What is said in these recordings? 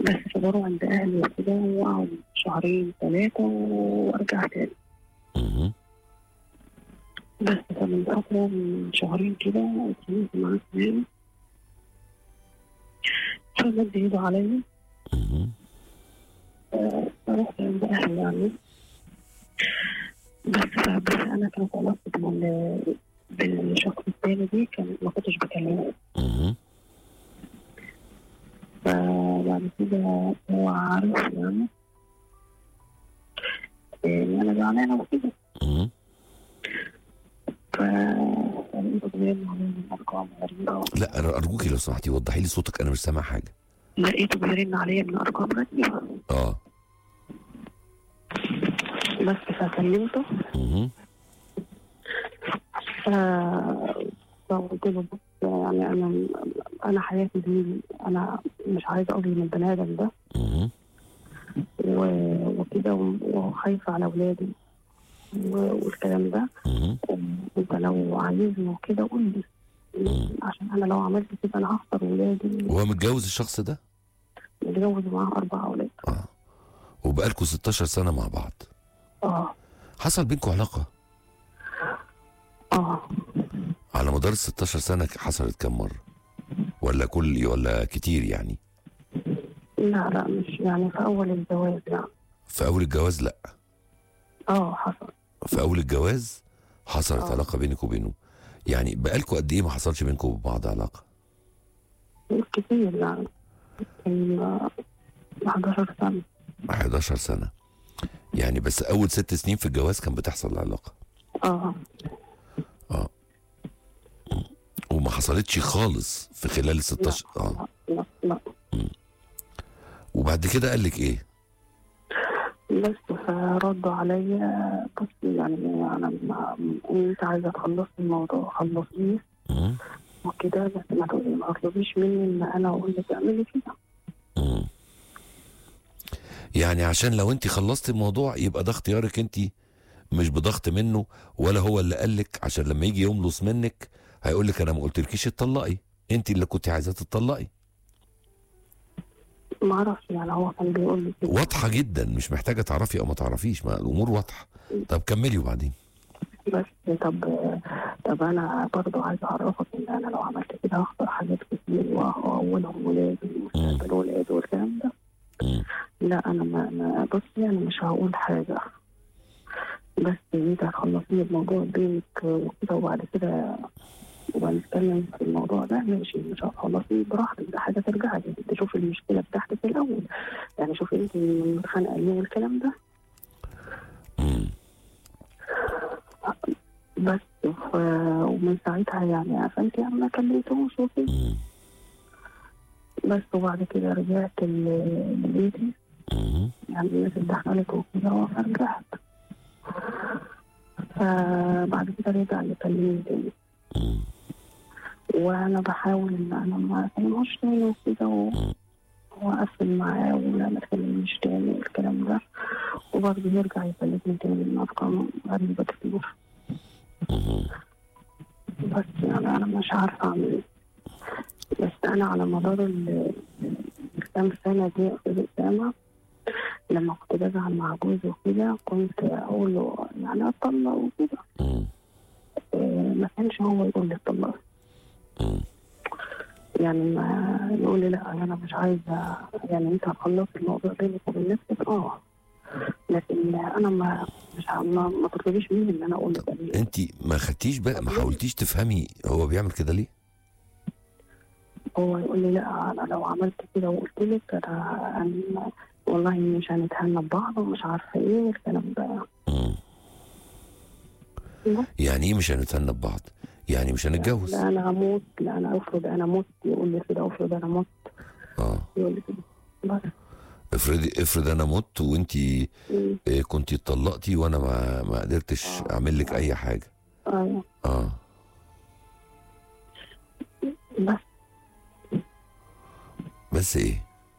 بس فبروح عند اهلي وكده واقعد شهرين ثلاثة وارجع تاني مهم. بس فمن فترة من شهرين كده اتكلمت معاه تاني فمد ايده عليا مهم. فرحت عند اهلي يعني بس بس انا كانت علاقتي بال- بالشخص التاني دي كان ما كنتش بكلمه مهم. فبعد كده هو عارف يعني إن انا زعلانه وكده مهم. فلقيته بيرن عليا من ارقام غريبه لا أنا ارجوكي لو سمحتي وضحي لي صوتك انا مش سامع حاجه لقيته بيرن عليا من ارقام غريبه اه بس فكلمته مهم. ف- فقلت له بص يعني انا انا حياتي دي انا مش عايزه اظلم البني ادم ده مهم. و- وكده وخايفه على اولادي و- والكلام ده مهم. انت لو عايزني وكده قول لي عشان انا لو عملت كده انا هخسر ولادي هو متجوز الشخص ده متجوز معاه اربع اولاد اه وبقالكوا 16 سنه مع بعض اه حصل بينكم علاقه اه على مدار ال 16 سنه حصلت كم مره ولا كل ولا كتير يعني لا لا مش يعني في اول الجواز لا في اول الجواز لا اه حصل في اول الجواز حصلت آه. علاقه بينك وبينه يعني بقالكوا قد ايه ما حصلش بينكم وبعض علاقه كتير يعني كان 11 سنه 11 سنه يعني بس اول ست سنين في الجواز كان بتحصل العلاقه اه وما حصلتش خالص في خلال ال 16 اه لا لا وبعد كده قال لك ايه بس فردوا عليا بص يعني انا ما انت عايزه تخلصي الموضوع خلصيه مم. وكده بس ما تقولي ما تطلبيش مني ان انا اقول لك اعملي كده مم. يعني عشان لو انت خلصتي الموضوع يبقى ده اختيارك انت مش بضغط منه ولا هو اللي قالك عشان لما يجي يملص منك هيقول لك انا ما قلتلكيش اتطلقي انت اللي كنت عايزاه تتطلقي ما اعرفش يعني هو كان بيقول لي كده واضحه جدا مش محتاجه تعرفي او ما تعرفيش ما الامور واضحه طب كملي وبعدين بس طب طب انا برضو عايزه اعرفك ان انا لو عملت كده هخسر حاجات كتير واولهم ولادي ومستقبل ولادي والكلام ده مم. لا انا ما, ما بصي انا مش هقول حاجه بس انت هتخلصي الموضوع بينك وكده وبعد كده وهنتكلم في الموضوع ده ماشي مش هتخلصي براحتك ده حاجه ترجع لي انت شوفي المشكله بتاعتك الاول يعني شوفي انت متخانقه ليه والكلام ده مم. بس ف... ومن ساعتها يعني قفلت يعني ما كلمتهوش وكده مم. بس وبعد كده رجعت ل- لبيتي مم. يعني الناس اتدخلت وكده فرجعت فبعد كده رجع يكلمني تاني مم. وانا بحاول ان انا ما اكلموش تاني وكده و- واقفل معاه ولا ما تكلمنيش تاني والكلام ده وبرضه يرجع يكلمني تاني من ارقام غريبه كتير مم. بس يعني انا مش عارفه اعمل ايه بس انا على مدار ال- الكام سنه دي في الجامعه لما كنت بزعل مع جوزي وكده كنت اقول له يعني اتطلق وكده مم. إيه، ما كانش هو يقول لي اتطلق مم. يعني ما يقول لي لا انا مش عايزه يعني انت هتخلص الموضوع بينك وبين نفسك اه لكن انا ما مش ه- ما, ما تطلبيش مني ان انا اقول لك يعني انت ما خدتيش بقى ما حاولتيش تفهمي هو بيعمل كده ليه هو يقول لي لا انا لو عملت كده وقلت لك انا أنا والله مش هنتهنى ببعض ومش عارفه ايه والكلام ده مم. يعني ايه مش هنتهنى ببعض يعني مش هنتجوز لا انا هموت لا انا افرض انا مت يقول لي كده افرض انا مت اه يقول لي كده بس افرضي افرض انا مت وانت مم. كنت اتطلقتي وانا ما ما قدرتش آه. اعمل لك اي حاجه ايوه اه بس بس ايه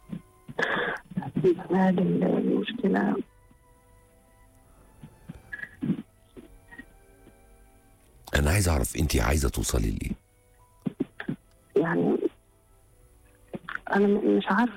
هذه المشكله انا عايز اعرف انت عايزه توصلي لايه يعني انا م- مش عارفه